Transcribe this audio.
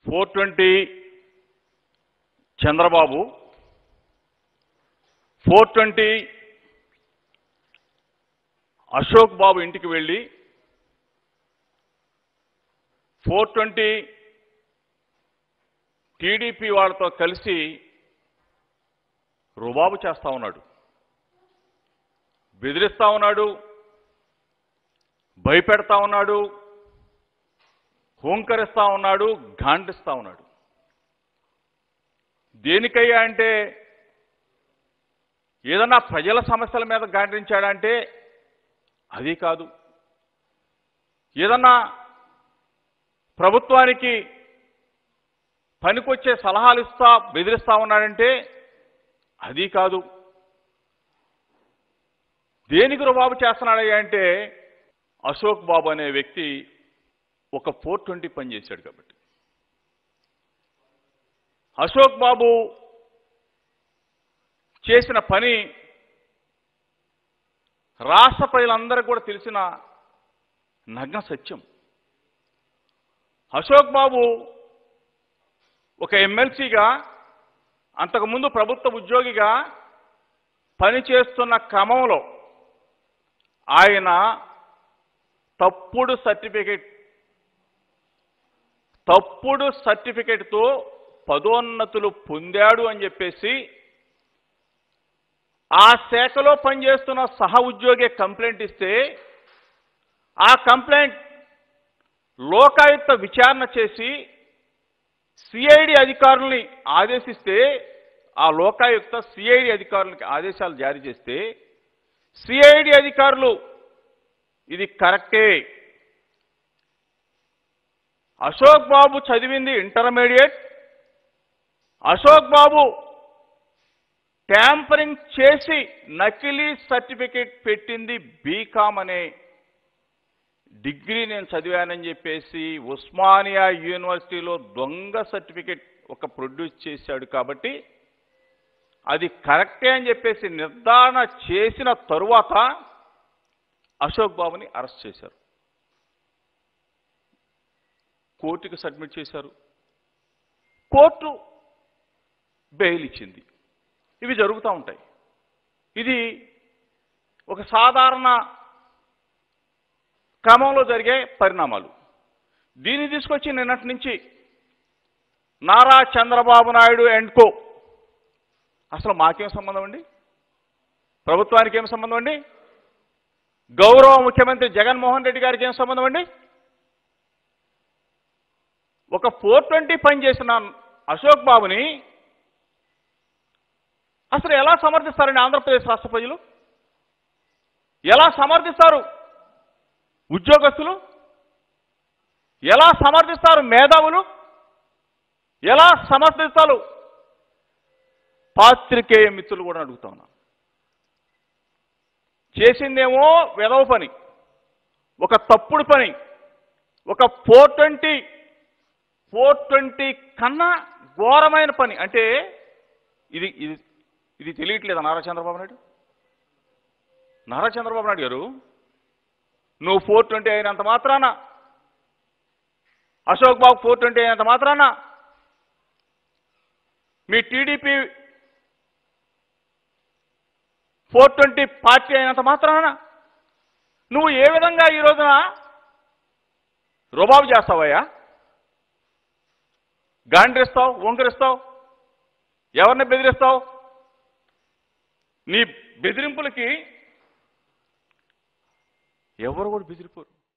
four twenty Chandrababu four twenty Ashok Babu ఇంటికి వెళ్ళి four twenty TDP వాళ్ళతో కలిసి రుబాబు చేస్తా ఉన్నాడు బెదిరిస్తా ఉన్నాడు భయపెడతా ఉన్నాడు హోంకరిస్తా ఉన్నాడు గాండిస్తా ఉన్నాడు దేనికయ్యా అంటే ఏదన్నా ప్రజల సమస్యల మీద గాండ్రించాడంటే అది కాదు ఏదన్నా ప్రభుత్వానికి పనికొచ్చే సలహాలు ఇస్తా బెదిరిస్తా ఉన్నాడంటే అది కాదు దేనికి రుబాబు చేస్తున్నాడయ్యా అంటే అశోక్ బాబు అనే వ్యక్తి ఒక ఫోర్ ట్వంటీ పని చేశాడు కాబట్టి అశోక్ బాబు చేసిన పని రాష్ట్ర ప్రజలందరికీ కూడా తెలిసిన నగ్న సత్యం అశోక్ బాబు ఒక ఎమ్మెల్సీగా అంతకుముందు ప్రభుత్వ ఉద్యోగిగా పనిచేస్తున్న క్రమంలో ఆయన తప్పుడు సర్టిఫికెట్ తప్పుడు సర్టిఫికెట్తో పదోన్నతులు పొందాడు అని చెప్పేసి ఆ శాఖలో పనిచేస్తున్న సహ ఉద్యోగి కంప్లైంట్ ఇస్తే ఆ కంప్లైంట్ లోకాయుక్త విచారణ చేసి సిఐడి అధికారుల్ని ఆదేశిస్తే ఆ లోకాయుక్త సిఐడి అధికారులకి ఆదేశాలు జారీ చేస్తే సిఐడి అధికారులు ఇది కరెక్టే అశోక్ బాబు చదివింది ఇంటర్మీడియట్ అశోక్ బాబు ట్యాంపరింగ్ చేసి నకిలీ సర్టిఫికెట్ పెట్టింది బీకామ్ అనే డిగ్రీ నేను చదివానని చెప్పేసి ఉస్మానియా యూనివర్సిటీలో దొంగ సర్టిఫికెట్ ఒక ప్రొడ్యూస్ చేశాడు కాబట్టి అది కరెక్టే అని చెప్పేసి నిర్ధారణ చేసిన తరువాత అశోక్ బాబుని అరెస్ట్ చేశారు కోర్టుకి సబ్మిట్ చేశారు కోర్టు బెయిల్ ఇచ్చింది ఇవి జరుగుతూ ఉంటాయి ఇది ఒక సాధారణ క్రమంలో జరిగే పరిణామాలు దీన్ని తీసుకొచ్చి నిన్నటి నుంచి నారా చంద్రబాబు నాయుడు అండ్ కో అసలు మాకేం సంబంధం అండి ప్రభుత్వానికి ఏం సంబంధం అండి గౌరవ ముఖ్యమంత్రి జగన్మోహన్ రెడ్డి గారికి ఏం సంబంధం అండి ఒక ఫోర్ ట్వంటీ పని చేసిన అశోక్ బాబుని అసలు ఎలా సమర్థిస్తారండి ఆంధ్రప్రదేశ్ రాష్ట్ర ప్రజలు ఎలా సమర్థిస్తారు ఉద్యోగస్తులు ఎలా సమర్థిస్తారు మేధావులు ఎలా సమర్థిస్తారు పాత్రికేయ మిత్రులు కూడా అడుగుతా ఉన్నా చేసిందేమో వెధవ పని ఒక తప్పుడు పని ఒక ఫోర్ ట్వంటీ ఫోర్ ట్వంటీ కన్నా ఘోరమైన పని అంటే ఇది ఇది ఇది తెలియట్లేదా నారా చంద్రబాబు నాయుడు నారా చంద్రబాబు నాయుడు గారు నువ్వు ఫోర్ ట్వంటీ అయినంత మాత్రాన అశోక్ బాబు ఫోర్ ట్వంటీ అయినంత మాత్రాన మీ టీడీపీ ఫోర్ ట్వంటీ పార్టీ అయినంత మాత్రాన నువ్వు ఏ విధంగా ఈ రోజున రుబాబు చేస్తావయ్యా గాండ్రిస్తావు వంకరిస్తావు ఎవరిని బెదిరిస్తావు నీ బెదిరింపులకి ఎవరు కూడా బెదిరిపోరు